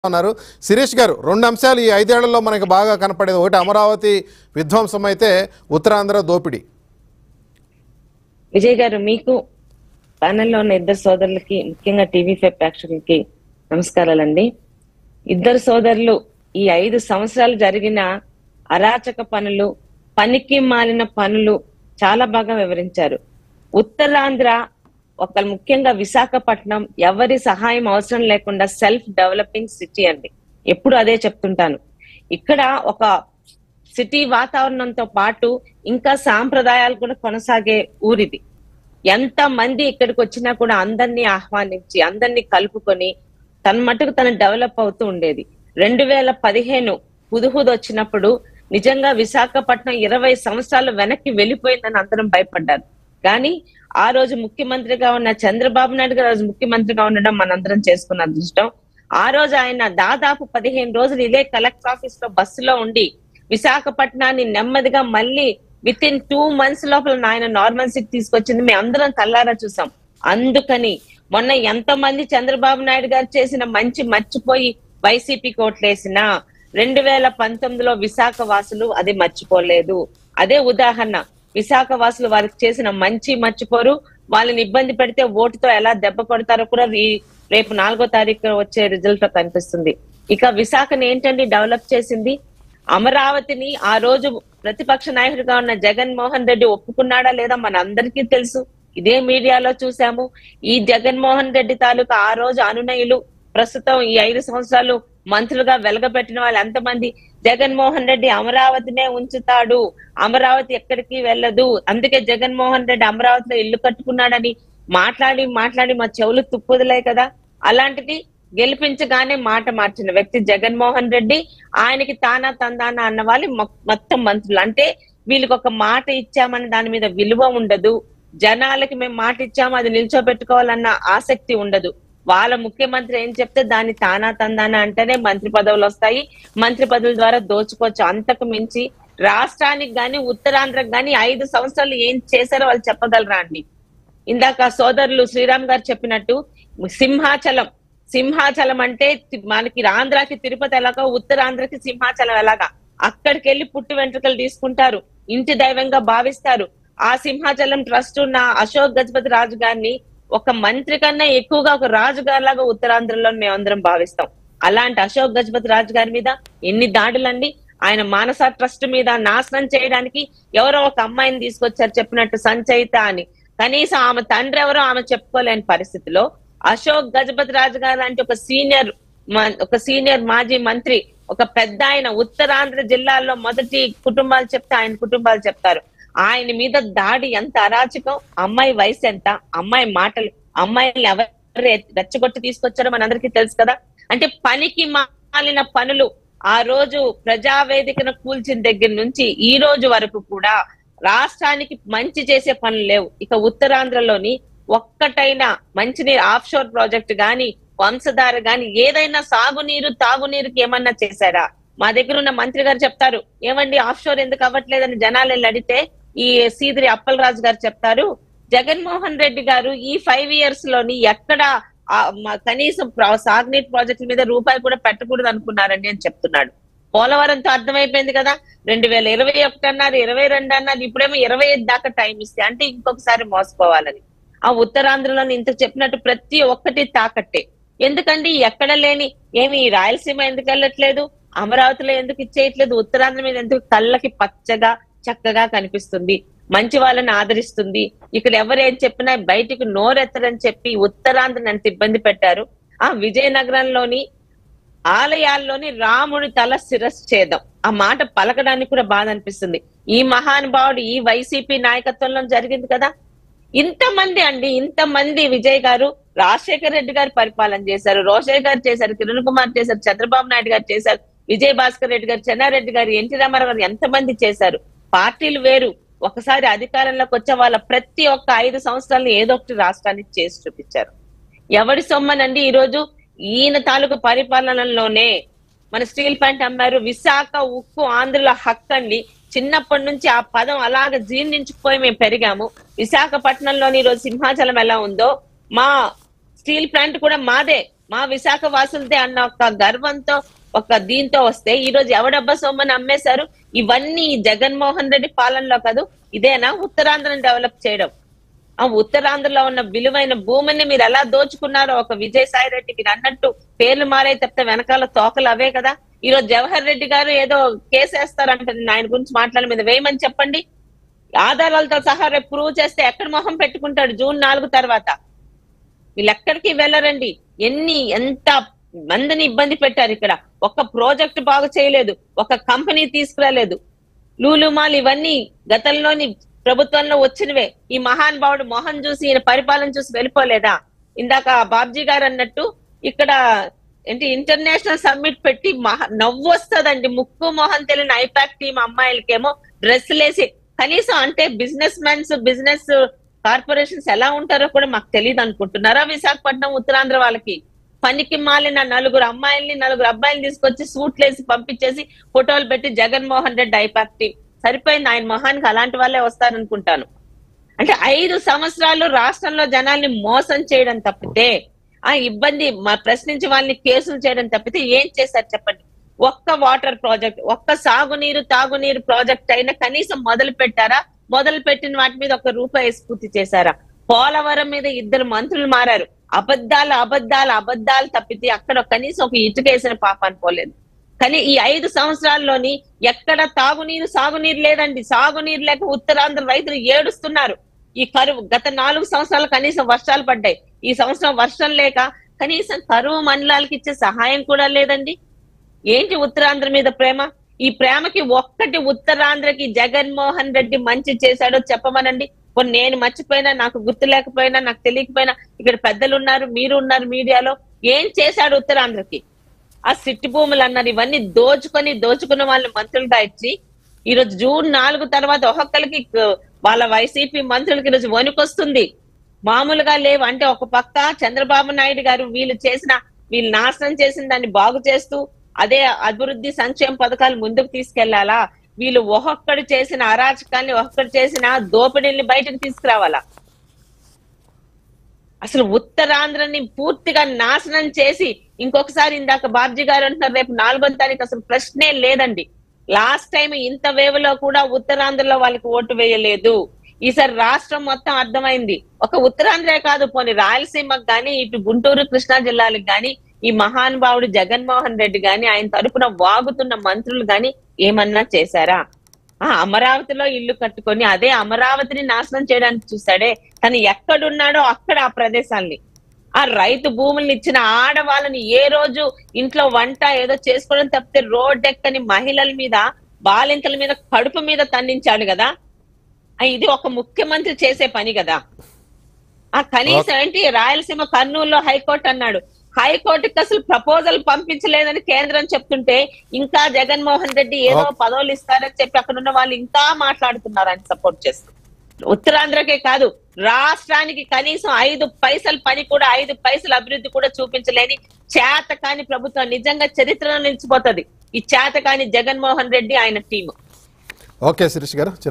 ఉన్నారు శిరీష్ గారు రెండు అంశాలు ఈ ఐదేళ్లలో మనకి బాగా కనపడేది ఒకటి అమరావతి విధ్వంసం అయితే ఉత్తరాంధ్ర దోపిడీ విజయ్ గారు మీకు ప్యానెల్లో ఉన్న ఇద్దరు సోదరులకి ముఖ్యంగా టీవీ ఫైవ్ ప్రేక్షకులకి నమస్కారాలండి ఇద్దరు సోదరులు ఈ ఐదు సంవత్సరాలు జరిగిన అరాచక పనులు పనికి మాలిన పనులు చాలా బాగా వివరించారు ఉత్తరాంధ్ర ఒక ముఖ్యంగా విశాఖపట్నం ఎవరి సహాయం అవసరం లేకుండా సెల్ఫ్ డెవలపింగ్ సిటీ అండి ఎప్పుడు అదే చెప్తుంటాను ఇక్కడ ఒక సిటీ వాతావరణంతో పాటు ఇంకా సాంప్రదాయాలు కూడా కొనసాగే ఊరిది ఎంత మంది ఇక్కడికి వచ్చినా కూడా అందరినీ ఆహ్వానించి అందరినీ కలుపుకొని తన మటుకు తను డెవలప్ అవుతూ ఉండేది రెండు వేల పదిహేను హుదుహుద్ వచ్చినప్పుడు నిజంగా విశాఖపట్నం ఇరవై సంవత్సరాలు వెనక్కి వెళ్ళిపోయిందని అందరం భయపడ్డారు కానీ ఆ రోజు ముఖ్యమంత్రిగా ఉన్న చంద్రబాబు నాయుడు గారు ఆ రోజు ముఖ్యమంత్రిగా ఉండడం మనందరం చేసుకున్న అదృష్టం ఆ రోజు ఆయన దాదాపు పదిహేను రోజులు ఇదే కలెక్టర్ ఆఫీస్ లో బస్సులో ఉండి విశాఖపట్నాన్ని నెమ్మదిగా మళ్ళీ విత్ ఇన్ టూ మంత్స్ లోపల ఆయన నార్మల్ సిటీ తీసుకొచ్చింది మేము అందరం కల్లారా చూసాం అందుకని మొన్న ఎంత మంది చంద్రబాబు నాయుడు గారు చేసిన మంచి మర్చిపోయి వైసీపీ కోట్లేసినా రెండు వేల పంతొమ్మిదిలో విశాఖ వాసులు అది మర్చిపోలేదు అదే ఉదాహరణ విశాఖ వాసులు వారికి చేసిన మంచి మర్చిపోరు వాళ్ళని ఇబ్బంది పెడితే ఓటుతో ఎలా దెబ్బ కొడతారో కూడా ఈ- రేపు నాలుగో తారీఖు వచ్చే రిజల్ట్ లో కనిపిస్తుంది ఇక విశాఖని ఏంటండి డెవలప్ చేసింది అమరావతిని ఆ రోజు ప్రతిపక్ష నాయకుడిగా ఉన్న జగన్మోహన్ రెడ్డి ఒప్పుకున్నాడా లేదా మన అందరికీ తెలుసు ఇదే మీడియాలో చూసాము ఈ జగన్మోహన్ రెడ్డి తాలూకా ఆ రోజు అనునయులు ప్రస్తుతం ఈ ఐదు సంవత్సరాలు మంత్రులుగా వెలగబెట్టిన వాళ్ళు ఎంతమంది జగన్మోహన్ రెడ్డి అమరావతినే ఉంచుతాడు అమరావతి ఎక్కడికి వెళ్ళదు అందుకే జగన్మోహన్ రెడ్డి అమరావతిలో ఇల్లు కట్టుకున్నాడని మాట్లాడి మాట్లాడి మా చెవులు తుప్పుదలే కదా అలాంటిది గెలిపించగానే మాట మార్చిన వ్యక్తి జగన్మోహన్ రెడ్డి ఆయనకి తానా తందానా అన్న వాళ్ళు మొ- మొత్తం మంత్రులు అంటే వీళ్ళకి ఒక మాట ఇచ్చామని దాని మీద విలువ ఉండదు జనాలకి మేము మాట ఇచ్చాము అది నిల్చోబెట్టుకోవాలన్న ఆసక్తి ఉండదు వాళ్ళ ముఖ్యమంత్రి ఏం చెప్తే దాన్ని తానా తందానా అంటేనే మంత్రి పదవులు వస్తాయి మంత్రి పదవుల ద్వారా దోచుకోవచ్చు అంతకు మించి రాష్ట్రానికి గాని ఉత్తరాంధ్రకు గాని ఐదు సంవత్సరాలు ఏం చేశారో వాళ్ళు చెప్పగలరా అండి ఇందాక సోదరులు శ్రీరామ్ గారు చెప్పినట్టు సింహాచలం సింహాచలం అంటే తి- మనకి ఆంధ్రాకి తిరుపతి ఎలాగో ఉత్తరాంధ్రకి సింహాచలం ఎలాగా అక్కడికి వెళ్ళి పుట్టు వెంట్రుకలు తీసుకుంటారు ఇంటి దైవంగా భావిస్తారు ఆ సింహాచలం ట్రస్ట్ ఉన్న అశోక్ గజపతి రాజు గారిని ఒక మంత్రి కన్నా ఎక్కువగా ఒక రాజు గారిలాగా ఉత్తరాంధ్రలో మేమందరం భావిస్తాం అలాంటి అశోక్ గజపతి రాజు గారి మీద ఎన్ని దాడులండి ఆయన మానస ట్రస్ట్ మీద నాశనం చేయడానికి ఎవరో ఒక అమ్మాయిని తీసుకొచ్చారు చెప్పినట్టు సంచయిత అని కనీసం ఆమె తండ్రి ఎవరో ఆమె చెప్పుకోలేని పరిస్థితిలో అశోక్ గజపతి రాజు గారు లాంటి ఒక సీనియర్ మ- ఒక సీనియర్ మాజీ మంత్రి ఒక పెద్ద ఆయన ఉత్తరాంధ్ర జిల్లాల్లో మొదటి కుటుంబాలు చెప్తే ఆయన కుటుంబాలు చెప్తారు ఆయన మీద దాడి ఎంత అరాచకం అమ్మాయి వయసు ఎంత అమ్మాయి మాటలు అమ్మాయిని ఎవరు ఎత్- రెచ్చగొట్టి తీసుకొచ్చారో మనందరికీ తెలుసు కదా అంటే పనికి మాలిన పనులు ఆ రోజు ప్రజావేదికను కూల్చిన దగ్గర నుంచి ఈ రోజు వరకు కూడా రాష్ట్రానికి మంచి చేసే పనులు లేవు ఇక ఉత్తరాంధ్రలోని ఒక్కటైనా మంచినీరు ఆఫ్ షోర్ ప్రాజెక్ట్ గాని వంశధార గాని ఏదైనా సాగునీరు తాగునీరుకి ఏమన్నా చేశారా మా దగ్గర ఉన్న మంత్రి గారు చెప్తారు ఏమండి ఆఫ్ షోర్ ఎందుకు అవ్వట్లేదని జనాలు వెళ్ళి అడిగితే ఈ సీదిరి అప్పలరాజు గారు చెప్తారు జగన్మోహన్ రెడ్డి గారు ఈ ఫైవ్ ఇయర్స్ లోని ఎక్కడ ఆ మ- కనీసం ప్రా- సాగునీటి ప్రాజెక్టుల మీద రూపాయి కూడా పెట్టకూడదు అనుకున్నారండి అని చెప్తున్నాడు పోలవరంతో అర్థమైపోయింది కదా రెండు వేల ఇరవై ఒకటి అన్నారు ఇరవై రెండు అన్నారు ఇప్పుడేమో ఇరవై ఐదు దాకా టైం ఇస్తే అంటే ఇంకొకసారి మోసపోవాలని ఆ ఉత్తరాంధ్రలోని ఇంత చెప్పినట్టు ప్రతి ఒక్కటి తాకట్టే ఎందుకండి ఎక్కడ లేని ఏమి ఈ రాయలసీమ ఎందుకు వెళ్ళట్లేదు అమరావతిలో ఎందుకు ఇచ్చేయట్లేదు ఉత్తరాంధ్ర మీద ఎందుకు కళ్ళకి పచ్చగా చక్కగా కనిపిస్తుంది మంచి వాళ్ళని ఆదరిస్తుంది ఇక్కడ ఎవరు ఏం చెప్పినా బయటికి నోరెత్తరని చెప్పి ఉత్తరాంధ్రని ఎంత ఇబ్బంది పెట్టారు ఆ విజయనగరంలోని ఆలయాల్లోని రాముడి తల శిరశ్ఛేదం ఆ మాట పలకడానికి కూడా బాధ అనిపిస్తుంది ఈ మహానుభావుడు ఈ వైసీపీ నాయకత్వంలో జరిగింది కదా ఇంతమంది అండి ఇంతమంది విజయ్ గారు రాజశేఖర రెడ్డి గారు పరిపాలన చేశారు రోషయ్య గారు చేశారు కిరణ్ కుమార్ చేశారు చంద్రబాబు నాయుడు గారు చేశారు విజయ్ భాస్కర్ రెడ్డి గారు చెన్నారెడ్డి గారు ఎన్టీ రామారావు గారు ఎంతమంది చేశారు పార్టీలు వేరు ఒకసారి అధికారంలోకి వచ్చే వాళ్ళ ప్రతి ఒక్క ఐదు సంవత్సరాలు ఏదో ఒకటి రాష్ట్రానికి చేసి చూపించారు ఎవడి సొమ్మనండి ఈ రోజు ఈయన తాలూకు పరిపాలనలోనే మన స్టీల్ ప్లాంట్ అమ్మారు విశాఖ ఉక్కు ఆంధ్రుల హక్కు అండి చిన్నప్పటి నుంచి ఆ పదం అలాగ జీర్ణించుకుపోయి మేము పెరిగాము విశాఖపట్నంలోని ఈ రోజు సింహాచలం ఎలా ఉందో మా స్టీల్ ప్లాంట్ కూడా మాదే మా విశాఖ వాసులదే అన్న ఒక గర్వంతో ఒక దీంతో వస్తే ఈ రోజు ఎవడబ్బా సొమ్మని అమ్మేశారు ఇవన్నీ జగన్మోహన్ రెడ్డి పాలనలో కాదు ఇదేనా ఉత్తరాంధ్రని డెవలప్ చేయడం ఆ ఉత్తరాంధ్రలో ఉన్న విలువైన భూమిని మీరు ఎలా దోచుకున్నారో ఒక విజయసాయి రెడ్డి మీరు అన్నట్టు పేర్లు మారే తప్పితే వెనకాల తోకలు అవే కదా ఈ రోజు జవహర్ రెడ్డి గారు ఏదో కేసు వేస్తారంట నేను ఆయన గురించి మాట్లాడే మీద వేయమని చెప్పండి ఆధారాలతో సహా రేపు ప్రూవ్ చేస్తే ఎక్కడ మొహం పెట్టుకుంటాడు జూన్ నాలుగు తర్వాత వీళ్ళు ఎక్కడికి వెళ్ళరండి ఎన్ని ఎంత మందిని ఇబ్బంది పెట్టారు ఇక్కడ ఒక ప్రాజెక్ట్ బాగు చేయలేదు ఒక కంపెనీ తీసుకురాలేదు లూలుమాల్ ఇవన్నీ గతంలోని ప్రభుత్వంలో వచ్చినవే ఈ మహానుభావుడు మోహన్ చూసి ఈయన పరిపాలన చూసి వెళ్ళిపోలేదా ఇందాక బాబ్జీ గారు అన్నట్టు ఇక్కడ ఏంటి ఇంటర్నేషనల్ సమ్మిట్ పెట్టి మహా నవ్వు వస్తుందండి ముక్కు మొహం తెలియని ఐపాక్ టీం అమ్మాయిలకేమో డ్రెస్సులేసి కనీసం అంటే బిజినెస్ మెన్స్ బిజినెస్ కార్పొరేషన్స్ ఎలా ఉంటారో కూడా మాకు తెలియదు అనుకుంటున్నారా విశాఖపట్నం ఉత్తరాంధ్ర వాళ్ళకి పనికి మాలిన నలుగురు అమ్మాయిల్ని నలుగురు అబ్బాయిల్ని తీసుకొచ్చి సూట్లు వేసి పంపించేసి ఫోటోలు పెట్టి జగన్మోహన్ రెడ్డి ఐపాక్ టీం సరిపోయింది ఆయన మొహానికి అలాంటి వాళ్ళే వస్తారనుకుంటాను అంటే ఐదు సంవత్సరాలు రాష్ట్రంలో జనాల్ని మోసం చేయడం తప్పితే ఆ ఇబ్బంది మా ప్రశ్నించి వాళ్ళని కేసులు చేయడం తప్పితే ఏం చేశారు చెప్పండి ఒక్క వాటర్ ప్రాజెక్ట్ ఒక్క సాగునీరు తాగునీరు ప్రాజెక్ట్ అయినా కనీసం మొదలు పెట్టారా మొదలు పెట్టిన వాటి మీద ఒక రూపాయి వేసి పూర్తి చేశారా పోలవరం మీద ఇద్దరు మంత్రులు మారారు అబద్ధాలు అబద్ధాలు అబద్ధాలు తప్పితే అక్కడ కనీసం ఒక ఇటుకేసిన పాపాన్ని పోలేదు కానీ ఈ ఐదు సంవత్సరాల్లోని ఎక్కడ తాగునీరు సాగునీరు లేదండి సాగునీరు లేక ఉత్తరాంధ్ర రైతులు ఏడుస్తున్నారు ఈ కరువు గత నాలుగు సంవత్సరాలు కనీసం వర్షాలు పడ్డాయి ఈ సంవత్సరం వర్షం లేక కనీసం కరువు మండలాలకు ఇచ్చే సహాయం కూడా లేదండి ఏంటి ఉత్తరాంధ్ర మీద ప్రేమ ఈ ప్రేమకి ఒక్కటి ఉత్తరాంధ్రకి జగన్మోహన్ రెడ్డి మంచి చేశాడో చెప్పమనండి పోనీ నేను మర్చిపోయినా నాకు గుర్తు లేకపోయినా నాకు తెలియకపోయినా ఇక్కడ పెద్దలు ఉన్నారు మీరు ఉన్నారు మీడియాలో ఏం చేశాడు ఉత్తరాంధ్రకి ఆ సిట్టి భూములు అన్నారు ఇవన్నీ దోచుకొని దోచుకున్న వాళ్ళని మంత్రులుగా ఇచ్చి ఈ రోజు జూన్ నాలుగు తర్వాత ఒక్కొక్కరికి క- వాళ్ళ వైసీపీ మంత్రులకి ఈరోజు వణుకొస్తుంది మామూలుగా లేవు అంటే ఒక పక్క చంద్రబాబు నాయుడు గారు వీళ్ళు చేసిన వీళ్ళు నాశనం చేసిన దాన్ని బాగు చేస్తూ అదే అభివృద్ధి సంక్షేమ పథకాలు ముందుకు తీసుకెళ్లాలా వీళ్ళు ఒక్కొక్కడు చేసిన అరాచకాల్ని ఒక్కొక్కడు చేసిన దోపిడీల్ని బయటకు తీసుకురావాలా అసలు ఉత్తరాంధ్రని పూర్తిగా నాశనం చేసి ఇంకొకసారి ఇందాక బాబ్జీ గారు అంటున్నారు రేపు నాలుగో తారీఖు అసలు ప్రశ్నే లేదండి లాస్ట్ టైం ఇంత వేవలో కూడా ఉత్తరాంధ్రలో వాళ్ళకి ఓటు వేయలేదు ఈసారి రాష్ట్రం మొత్తం అర్థమైంది ఒక ఉత్తరాంధ్రే కాదు పోనీ రాయలసీమకు గాని ఇటు గుంటూరు కృష్ణా జిల్లాలకు గాని ఈ మహానుభావుడు జగన్మోహన్ రెడ్డి గాని ఆయన తరపున వాగుతున్న మంత్రులు గాని ఏమన్నా చేశారా ఆ అమరావతిలో ఇల్లు కట్టుకొని అదే అమరావతిని నాశనం చేయడానికి చూశాడే తను ఎక్కడున్నాడో అక్కడ ఆ ప్రదేశాల్ని ఆ రైతు భూముల్ని ఇచ్చిన ఆడవాళ్ళని ఏ రోజు ఇంట్లో వంట ఏదో చేసుకోవడం తప్పితే రోడ్ ఎక్కని మహిళల మీద బాలింతల మీద కడుపు మీద తన్నించాడు కదా ఆ, ఇది ఒక ముఖ్యమంత్రి చేసే పని కదా ఆ కనీసం ఏంటి రాయలసీమ కర్నూలులో హైకోర్టు అన్నాడు హైకోర్టుకి అసలు ప్రపోజల్ పంపించలేదని కేంద్రం చెప్తుంటే ఇంకా జగన్మోహన్ రెడ్డి ఏదో పదవులు ఇస్తారని చెప్పి అక్కడ ఉన్న వాళ్ళు ఇంకా మాట్లాడుతున్నారు ఆయన సపోర్ట్ చేస్తూ ఉత్తరాంధ్రకే కాదు రాష్ట్రానికి కనీసం ఐదు పైసలు పని కూడా ఐదు పైసలు అభివృద్ధి కూడా చూపించలేని చేత కాని ప్రభుత్వం నిజంగా చరిత్రలో నిలిచిపోతది ఈ చేత కాని జగన్మోహన్ రెడ్డి ఆయన టీము ఓకే శిరీష్ గారు చిన్న